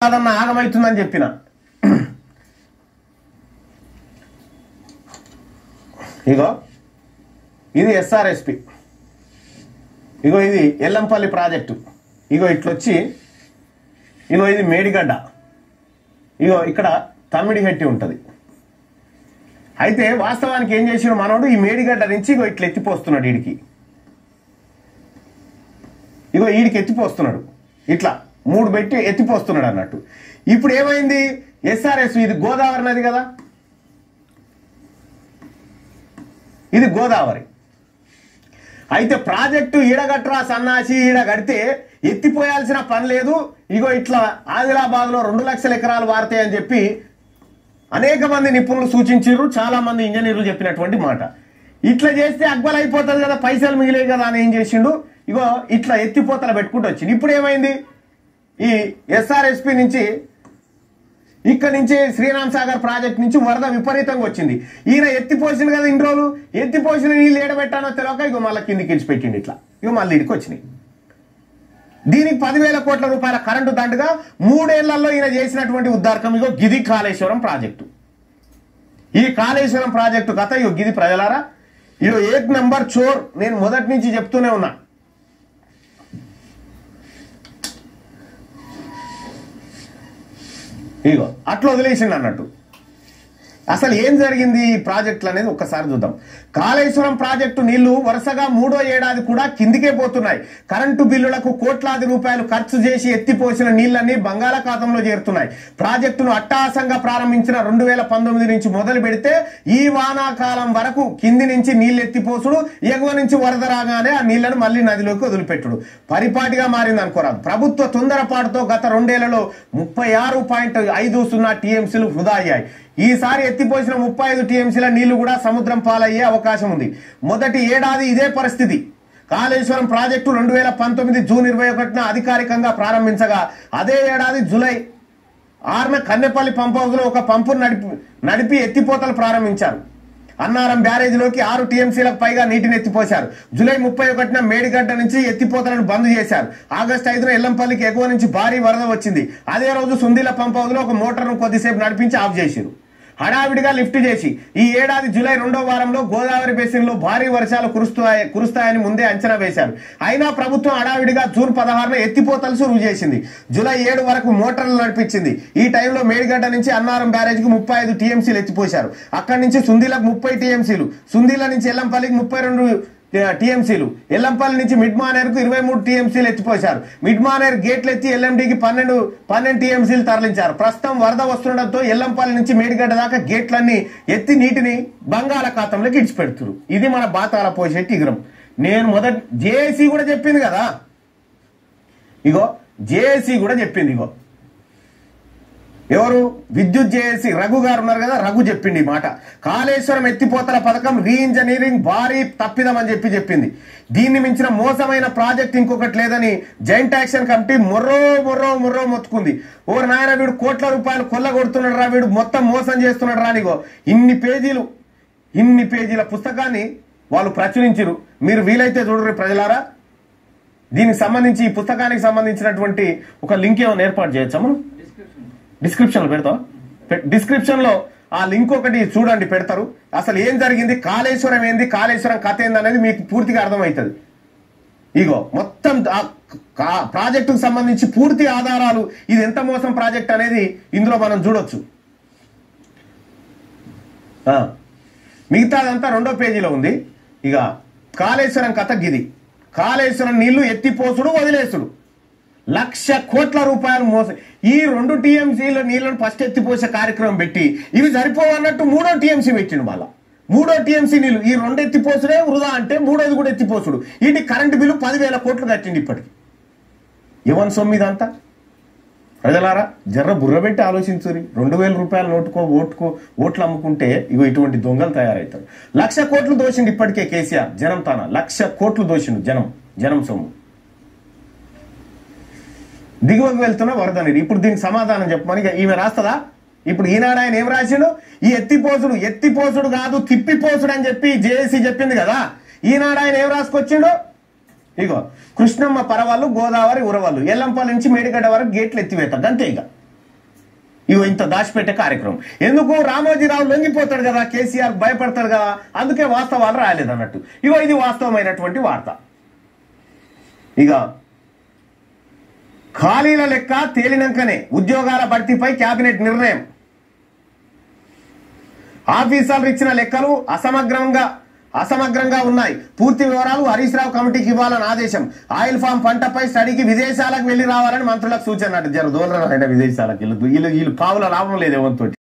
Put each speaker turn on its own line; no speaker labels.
కాదన్న ఆగమవుతుందని చెప్పిన ఇగో ఇది ఎస్ఆర్ఎస్పి ఇగో ఇది ఎల్లంపల్లి ప్రాజెక్టు ఇగో ఇట్లొచ్చి ఇగో ఇది మేడిగడ్డ ఇగో ఇక్కడ తమ్మిడిహట్టి ఉంటుంది అయితే వాస్తవానికి ఏం చేసిన మనోడు ఈ మేడిగడ్డ నుంచి ఇగో ఇట్లా ఎత్తిపోస్తున్నాడు వీడికి ఇగో వీడికి ఎత్తిపోస్తున్నాడు ఇట్లా మూడు పెట్టి ఎత్తిపోస్తున్నాడు అన్నట్టు ఇప్పుడు ఏమైంది ఎస్ఆర్ఎస్ ఇది గోదావరి నది కదా ఇది గోదావరి అయితే ప్రాజెక్టు ఈడగట్రా సన్నాసి ఈడ కడితే ఎత్తిపోయాల్సిన పని లేదు ఇగో ఇట్లా ఆదిలాబాద్ లో రెండు లక్షల ఎకరాలు వారతాయని చెప్పి అనేక మంది నిపుణులు సూచించారు చాలా మంది ఇంజనీర్లు చెప్పినటువంటి మాట ఇట్లా చేస్తే అగ్బల్ అయిపోతుంది కదా పైసలు మిగిలే కదా అని ఏం చేసిండు ఇగో ఇట్లా ఎత్తిపోతల పెట్టుకుంటూ వచ్చింది ఇప్పుడు ఏమైంది ఈ ఎస్ఆర్ఎస్పి నుంచి ఇక్కడ నుంచి శ్రీరామ్ సాగర్ ప్రాజెక్ట్ నుంచి వరద విపరీతంగా వచ్చింది ఈయన ఎత్తిపోసింది కదా ఇన్ని రోజులు ఎత్తిపోసిన నీళ్ళు ఏడబెట్టానో తెలియక ఇగో మళ్ళీ కిందికి ఇడిచిపెట్టిండు ఇట్లా ఇగో మళ్ళీ ఇడికి వచ్చినాయి దీనికి పదివేల కోట్ల రూపాయల కరెంటు దండగా మూడేళ్లలో ఈయన చేసినటువంటి ఉద్దారకం ఇగో గిది కాళేశ్వరం ప్రాజెక్టు ఈ కాళేశ్వరం ప్రాజెక్టు కథ ఇగో గిది ప్రజలారా ఇగో ఏక్ నంబర్ చోర్ నేను మొదటి నుంచి చెప్తూనే ఉన్నా ఇగో అట్లా వదిలేసిండు అన్నట్టు అసలు ఏం జరిగింది ఈ ప్రాజెక్టులు అనేది ఒక్కసారి చూద్దాం కాళేశ్వరం ప్రాజెక్టు నీళ్లు వరుసగా మూడో ఏడాది కూడా కిందికే పోతున్నాయి కరెంటు బిల్లులకు కోట్లాది రూపాయలు ఖర్చు చేసి ఎత్తిపోసిన నీళ్లన్నీ బంగాళాఖాతంలో చేరుతున్నాయి ప్రాజెక్టును అట్టాసంగా ప్రారంభించిన రెండు వేల పంతొమ్మిది నుంచి మొదలు పెడితే ఈ వానాకాలం వరకు కింది నుంచి నీళ్లు ఎత్తిపోసుడు ఎగువ నుంచి వరద రాగానే ఆ నీళ్లను మళ్ళీ నదిలోకి వదిలిపెట్టుడు పరిపాటిగా మారింది అనుకోరాదు ప్రభుత్వ తొందరపాటుతో గత రెండేళ్లలో ముప్పై ఆరు పాయింట్ ఐదు సున్నా టీఎంసీలు వృధా అయ్యాయి ఈసారి ఎత్తిపోసిన ముప్పై ఐదు టీఎంసీల నీళ్లు కూడా సముద్రం పాలయ్యే అవకాశం ఉంది మొదటి ఏడాది ఇదే పరిస్థితి కాళేశ్వరం ప్రాజెక్టు రెండు వేల పంతొమ్మిది జూన్ ఇరవై ఒకటిన అధికారికంగా ప్రారంభించగా అదే ఏడాది జూలై ఆరున కన్నెపల్లి పంప్ హౌస్ లో ఒక పంపును నడిపి నడిపి ఎత్తిపోతలు ప్రారంభించారు అన్నారం బ్యారేజీలోకి ఆరు టీఎంసీలకు పైగా నీటిని ఎత్తిపోశారు జూలై ముప్పై ఒకటిన మేడిగడ్డ నుంచి ఎత్తిపోతలను బంద్ చేశారు ఆగస్టు ఐదున ఎల్లంపల్లికి ఎగువ నుంచి భారీ వరద వచ్చింది అదే రోజు సుందీల పంప్ హౌస్ లో ఒక మోటార్ను కొద్దిసేపు నడిపించి ఆఫ్ చేశారు హడావిడిగా లిఫ్ట్ చేసి ఈ ఏడాది జూలై రెండో వారంలో గోదావరి బేసిన్ లో భారీ వర్షాలు కురుస్తాయి కురుస్తాయని ముందే అంచనా వేశారు అయినా ప్రభుత్వం హడావిడిగా జూన్ పదహారున ఎత్తిపోతలు సురువు చేసింది జూలై ఏడు వరకు మోటార్లు నడిపించింది ఈ టైంలో మేడిగడ్డ నుంచి అన్నారం బ్యారేజ్ కి ముప్పై ఐదు టీఎంసీలు ఎత్తిపోశారు అక్కడి నుంచి సుందీలకు ముప్పై టీఎంసీలు సుందీల నుంచి ఎల్లంపల్లికి ముప్పై రెండు టీఎంసీలు ఎల్లంపల్లి నుంచి మిడ్ మానేర్కు ఇరవై మూడు టీఎంసీలు ఎత్తిపోశారు మిడ్ మానేర్ గేట్లు ఎత్తి ఎల్ఎండికి పన్నెండు పన్నెండు టీఎంసీలు తరలించారు ప్రస్తుతం వరద వస్తుండటంతో ఎల్లంపల్లి నుంచి మేడిగడ్డ దాకా గేట్లన్నీ ఎత్తి నీటిని బంగాళాఖాతంలోకి ఇడిచిపెడుతున్నారు ఇది మన బాతాల పోసేటి ఇగురం నేను మొదటి జేఏసీ కూడా చెప్పింది కదా ఇగో జేఏసీ కూడా చెప్పింది ఇగో ఎవరు విద్యుత్ జేఏసీ రఘు గారు ఉన్నారు కదా రఘు చెప్పింది ఈ మాట కాళేశ్వరం ఎత్తిపోతల పథకం రీ ఇంజనీరింగ్ భారీ తప్పిదం అని చెప్పి చెప్పింది దీన్ని మించిన మోసమైన ప్రాజెక్ట్ ఇంకొకటి లేదని జాయింట్ యాక్షన్ కమిటీ మొర్రో మొర్రో మొర్రో మొత్తుకుంది ఓ నాయన వీడు కోట్ల రూపాయలు కొల్ల కొడుతున్నాడు రా వీడు మొత్తం మోసం చేస్తున్నాడు రానిగో ఇన్ని పేజీలు ఇన్ని పేజీల పుస్తకాన్ని వాళ్ళు ప్రచురించారు మీరు వీలైతే చూడరు ప్రజలారా దీనికి సంబంధించి ఈ పుస్తకానికి సంబంధించినటువంటి ఒక లింక్ ఏమైనా ఏర్పాటు చేయొచ్చా మనం డిస్క్రిప్షన్ లో పెడతాం డిస్క్రిప్షన్ లో ఆ లింక్ ఒకటి చూడండి పెడతారు అసలు ఏం జరిగింది కాళేశ్వరం ఏంది కాళేశ్వరం కథ ఏంది అనేది మీకు పూర్తిగా అర్థమవుతుంది ఇగో మొత్తం ఆ కా- ప్రాజెక్టుకు సంబంధించి పూర్తి ఆధారాలు ఇది ఎంత మోసం ప్రాజెక్ట్ అనేది ఇందులో మనం చూడొచ్చు ఆ, మిగతాదంతా రెండో పేజీలో ఉంది ఇక కాళేశ్వరం కథ గిది కాళేశ్వరం నీళ్లు ఎత్తిపోసుడు వదిలేసుడు లక్ష కోట్ల రూపాయలు మోసం ఈ రెండు టీఎంసీల నీళ్లను ఫస్ట్ ఎత్తిపోసే కార్యక్రమం పెట్టి ఇవి సరిపోవన్నట్టు మూడో టీఎంసీ పెట్టిండు మళ్ళా మూడో టీఎంసీ నీళ్లు ఈ రెండు ఎత్తిపోసుడే వృధా అంటే మూడోది కూడా ఎత్తిపోసుడు వీటి కరెంటు బిల్లు పదివేల కోట్లు కట్టిండి ఇప్పటికి ఎవరి సొమ్ము ఇదంతా ప్రజలారా జర్ర బుర్ర పెట్టి ఆలోచించురి రెండు వేల రూపాయలు నోటుకో ఓటుకో ఓట్లు అమ్ముకుంటే ఇగో ఇటువంటి దొంగలు తయారవుతారు లక్ష కోట్లు దోషిండు ఇప్పటికే కేసీఆర్ జనం తాన లక్ష కోట్లు దోషిండు జనం జనం సొమ్ము దిగువకు వెళ్తున్న వరద నీరు ఇప్పుడు దీనికి సమాధానం చెప్పమని ఇక ఈమె రాస్తుందా ఇప్పుడు ఈనాడు ఆయన ఏం రాసిండు ఈ ఎత్తిపోసుడు ఎత్తిపోసుడు కాదు తిప్పిపోసుడు అని చెప్పి జేఏసీ చెప్పింది కదా ఈనాడు ఆయన ఏం రాసుకొచ్చిండు ఇగో కృష్ణమ్మ పరవాళ్ళు గోదావరి ఉరవాళ్ళు ఎల్లంపల్లి నుంచి మేడిగడ్డ వరకు గేట్లు ఎత్తివేత అంతే ఇక ఇగో ఇంత దాచిపెట్టే కార్యక్రమం ఎందుకు రామోజీరావు లొంగిపోతాడు కదా కేసీఆర్ భయపడతాడు కదా అందుకే వాస్తవాలు రాయలేదు అన్నట్టు ఇగో ఇది వాస్తవమైనటువంటి వార్త ఇక ఖాళీల లెక్క తేలినాకనే ఉద్యోగాల భర్తీపై కేబినెట్ నిర్ణయం ఆఫీసర్లు ఇచ్చిన లెక్కలు అసమగ్రంగా అసమగ్రంగా ఉన్నాయి పూర్తి వివరాలు హరీష్ రావు కమిటీకి ఇవ్వాలని ఆదేశం ఆయిల్ ఫామ్ పంటపై స్టడీకి విదేశాలకు వెళ్లి రావాలని మంత్రులకు సూచన అన్నట్టు జర దూరం ఆయన విదేశాలకు వీళ్ళు వీళ్ళు వీళ్ళు పావుల లాభం లేదు ఎవరితో